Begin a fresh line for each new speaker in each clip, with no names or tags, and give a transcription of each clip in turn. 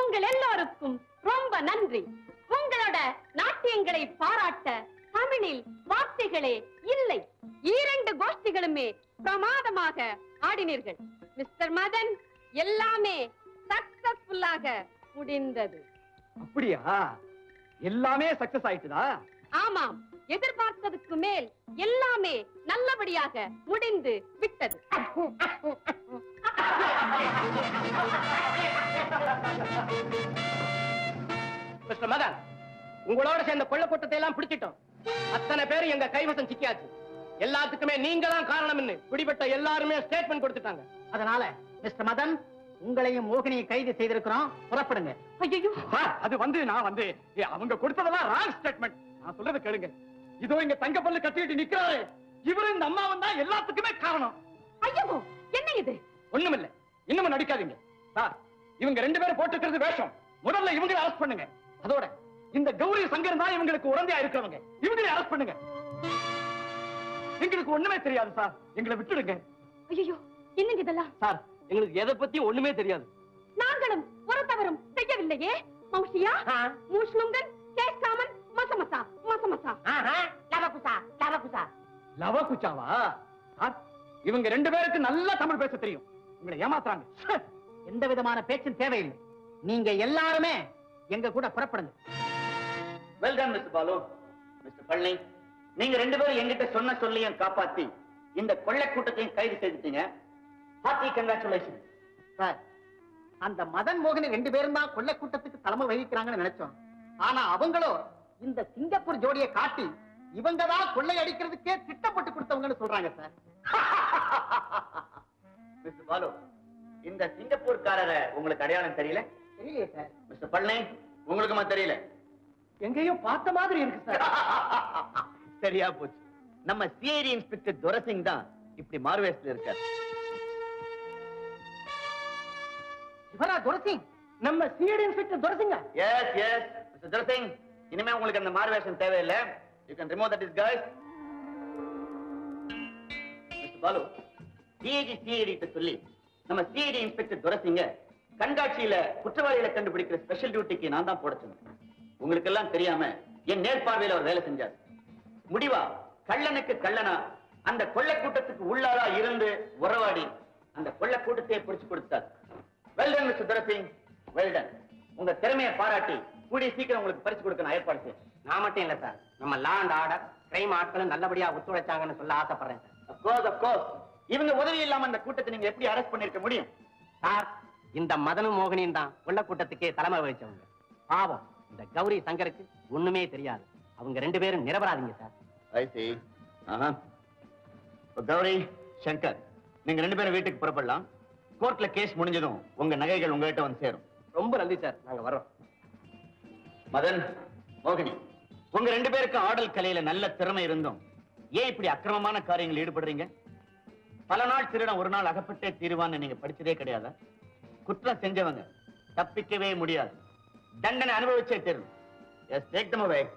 உங்கள் எல்லோருக்கும் ரொம்ப நன்றி உங்களோட நாட்டியங்களை பாராட்ட தமிழில் வார்த்தைகளே இல்லை இரண்டு கோஷ்டிகளுமே பிரமாதமாக ஆடினீர்கள் மிஸ்டர் மதன் எல்லாமே சக்சஸ்ஃபுல்லாக முடிந்தது
அப்படியா எல்லாமே சக்சஸ் ஆயிட்டுதா
ஆமாம் எதிர்பார்த்ததுக்கு மேல் எல்லாமே நல்லபடியாக முடிந்து விட்டது
மிஸ்டர் மதன் உங்களோட சேர்ந்த கொள்ள கூட்டத்தை எல்லாம் பிடிச்சிட்டோம் அத்தனை பேரும் எங்க கைவசம் சிக்கியாச்சு எல்லாத்துக்குமே நீங்க தான் காரணம்னு பிடிபட்ட எல்லாருமே ஸ்டேட்மெண்ட் கொடுத்துட்டாங்க
அதனால மிஸ்டர் மதன் உங்களையும் மோகினியை கைது செய்திருக்கிறோம் புறப்படுங்க
ஐயோ
சார், அது வந்து நான் வந்து ஏ, அவங்க கொடுத்ததெல்லாம் ராங் ஸ்டேட்மெண்ட் நான் சொல்றத கேளுங்க இதோ இங்க தங்க பல்லு கட்டிட்டு நிக்கிறாரு இவரு இந்த அம்மாவும் தான் எல்லாத்துக்குமே காரணம்
ஐயோ என்ன இது
ஒண்ணுமில்ல இன்னமும் நடிக்காதீங்க சார் இவங்க ரெண்டு பேரும் போட்டுக்கிறது வேஷம் முதல்ல இவங்களை அரெஸ்ட் பண்ணுங்க அதோட இந்த கௌரி சங்கர் தான் இவங்களுக்கு உடந்தையா இருக்கிறவங்க இவங்களை அரெஸ்ட் பண்ணுங்க எங்களுக்கு ஒண்ணுமே தெரியாது சார் எங்களை விட்டுடுங்க
ஐயோ என்னங்க இதெல்லாம்
சார் எங்களுக்கு எதை பத்தி ஒண்ணுமே தெரியாது
நாங்களும் ஒரு தவறும் செய்யவில்லையே மௌஷியா மூஷ்ணுங்கன் கேஸ்காமன் மசமசா மசமசா
லவகுசா லவகுசா
லவ குச்சாவா சார் இவங்க ரெண்டு பேருக்கு நல்லா தமிழ் பேச தெரியும் உங்களை ஏமாத்துறாங்க ச்சே.
எந்த விதமான பேச்சும் தேவையில்லை நீங்க எல்லாருமே எங்க கூட புறப்படுங்க
well done mister Balu mister Palani நீங்க ரெண்டு பேரும் என்கிட்ட சொன்ன சொல்லியும் காப்பாத்தி இந்த கொள்ளை கூட்டத்தையும் கைது செய்துட்டீங்க ஹார்ட்டி கங்க்ராச்சுலேஷன்
சார் அந்த மதன் மோகனி ரெண்டு பேரும் தான் கொள்ளை கூட்டத்துக்கு தலைமை வகிக்கிறாங்கன்னு நினைச்சோம் ஆனா அவங்களோ இந்த சிங்கப்பூர் ஜோடியை காட்டி இவங்க தான் கொள்ளை அடிக்கிறதுக்கே திட்டப்பட்டு கொடுத்தவங்கன்னு சொல்றாங்க சார்
மிஸ்டர் பாலு இந்த சிங்கப்பூர்காரரை உங்களுக்கு அடையாளம் தெரியல
தெரியலையே சார்
மிஸ்டர் பழனி உங்களுக்குமா தெரியல
எங்கேயோ பார்த்த மாதிரி இருக்கு சார்
சரியா போச்சு நம்ம சிஐடி இன்ஸ்பெக்டர் துரசிங் தான் இப்படி மார்வேஸ்ல இருக்கார்
இவரா துரசிங்
நம்ம சிஐடி இன்ஸ்பெக்டர் துரசிங்க
எஸ் எஸ் மிஸ்டர் துரசிங் இனிமே உங்களுக்கு அந்த மார்வேஷன் தேவையில்லை you can remove that disguise mister Balu CID CID கிட்ட சொல்லி நம்ம சிஐடி இன்ஸ்பெக்டர் துரசிங்க கண்காட்சியில குற்றவாளிகளை கண்டுபிடிக்கிற ஸ்பெஷல் டியூட்டிக்கு நான் தான் போட சொன்னேன் உங்களுக்கு எல்லாம் தெரியாம என் நேர்பார்வையில அவர் வேலை செஞ்சார் முடிவா கள்ளனுக்கு கள்ளனா அந்த கொள்ளை கூட்டத்துக்கு உள்ளாரா இருந்து உறவாடி அந்த கொள்ளை கூட்டத்தையே பிடிச்சு கொடுத்தார் வெல்டன் மிஸ்டர் துரசிங் வெல்டன் உங்க திறமையை பாராட்டி கூடிய சீக்கிரம் உங்களுக்கு பரிசு கொடுக்க நான் ஏற்பாடு செய்யறேன்
நான் மட்டும் இல்ல சார் நம்ம லா அண்ட் ஆர்டர் கிரைம் ஆட்களும் நல்லபடியா ஒத்துழைச்சாங்கன்னு சொல்ல ஆசைப்படுறேன் sir
Of course, of course. இவங்க உதவி இல்லாம அந்த கூட்டத்தை நீங்க எப்படி அரெஸ்ட் பண்ணிருக்க முடியும்
சார் இந்த மதனும் மோகனியும் தான் கொள்ள கூட்டத்துக்கே தலைமை வகிச்சவங்க பாவம் இந்த கௌரி சங்கருக்கு ஒண்ணுமே தெரியாது அவங்க ரெண்டு பேரும் நிரபராதிங்க சார்
ஐ see. ஆஹா. இப்ப கௌரி சங்கர் நீங்க ரெண்டு பேரும் வீட்டுக்கு புறப்படலாம் கோர்ட்ல கேஸ் முடிஞ்சதும் உங்க நகைகள் உங்ககிட்ட வந்து சேரும்
ரொம்ப நன்றி சார் நாங்க வர்றோம்
மதன் மோகினி உங்க ரெண்டு பேருக்கு ஆடல் கலையில நல்ல திறமை இருந்தும் ஏன் இப்படி அக்கிரமமான காரியங்கள் ஈடுபடுறீங்க பல நாள் திருடன் ஒரு நாள் அகப்பட்டே தீருவான்னு நீங்க படிச்சதே கிடையாதா குற்றம் செஞ்சவங்க தப்பிக்கவே முடியாது தண்டனை அனுபவிச்சே தீரும் எஸ் டேக் தம் அவே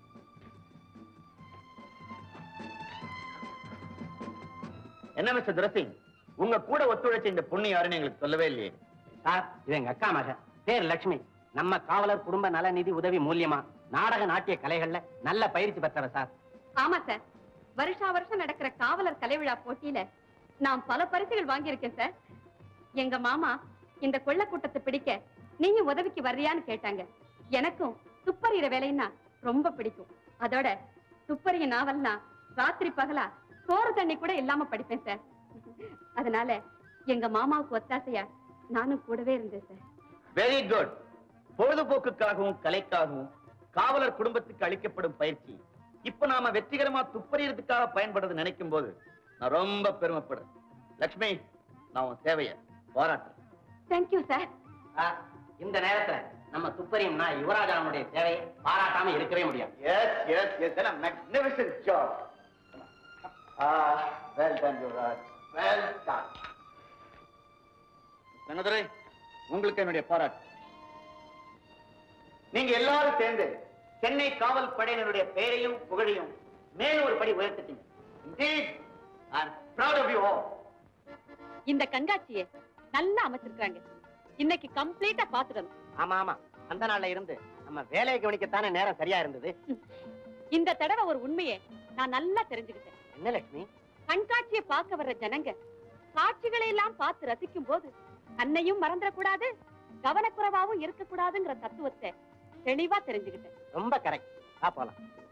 என்ன மிஸ்டர் துரசிங் உங்க கூட ஒத்துழைச்ச இந்த பொண்ணு யாருன்னு எங்களுக்கு சொல்லவே இல்லையே
சார் இது எங்க அக்கா மக பேர் லட்சுமி நம்ம காவலர் குடும்ப நல நிதி உதவி மூலியமா நாடக நாட்டிய கலைகள்ல நல்ல பயிற்சி பெற்றவ சார்
ஆமா சார் வருஷா வருஷம் நடக்கிற காவலர் கலை விழா போட்டியில நான் பல பரிசுகள் வாங்கியிருக்கேன் சார் எங்க மாமா இந்த கொள்ள கூட்டத்தை பிடிக்க நீங்க உதவிக்கு வர்றியான்னு கேட்டாங்க எனக்கும் துப்பறிகிற வேலைன்னா ரொம்ப பிடிக்கும் அதோட துப்பறிய நாவல்னா ராத்திரி பகலா சோறு தண்ணி கூட இல்லாம படிப்பேன் சார் அதனால எங்க மாமாவுக்கு ஒத்தாசையா நானும் கூடவே இருந்தேன் சார்
வெரி குட் பொழுதுபோக்குக்காகவும் கலைக்காகவும் காவலர் குடும்பத்துக்கு அளிக்கப்படும் பயிற்சி இப்ப நாம வெற்றிகரமா துப்பறியறதுக்காக பயன்படுறது நினைக்கும் போது நான் ரொம்ப பெருமைப்படுறேன் லக்ஷ்மி நான் உன் சேவைய பாராட்டுறேன்
தேங்க்யூ சார்
சார், இந்த நேரத்துல நம்ம துப்பறியும்னா யுவராஜாவுடைய சேவையை பாராட்டாம இருக்கவே முடியாது
எஸ் எஸ் எஸ் என்ன magnificent job ah well done Yuvaraj well done Rangadurai உங்களுக்கு என்னுடைய பாராட்டு நீங்க எல்லாரும் சேர்ந்து சென்னை காவல் படையினருடைய பெயரையும் புகழையும் மேலும் ஒரு படி உயர்த்திட்டீங்க Indeed, I'm proud of you all.
இந்த கண்காட்சியை நல்லா அமைச்சிருக்காங்க இன்னைக்கு கம்ப்ளீட்டா பாத்துடணும்
ஆமா ஆமா அந்த நாள்ல இருந்து நம்ம வேலையை கவனிக்கத்தானே நேரம் சரியா இருந்தது
இந்த தடவை ஒரு உண்மையை நான் நல்லா தெரிஞ்சுக்கிட்டேன்
என்ன லட்சுமி
கண்காட்சியை பார்க்க வர்ற ஜனங்க காட்சிகளை எல்லாம் பார்த்து ரசிக்கும் போது தன்னையும் மறந்துடக்கூடாது கவனக்குறைவாவும் இருக்கக்கூடாதுங்கிற தத்துவத்தை தெளிவா தெரிஞ்சுக்கிட்டேன்
ரொம்ப கரெக்ட் போலாம்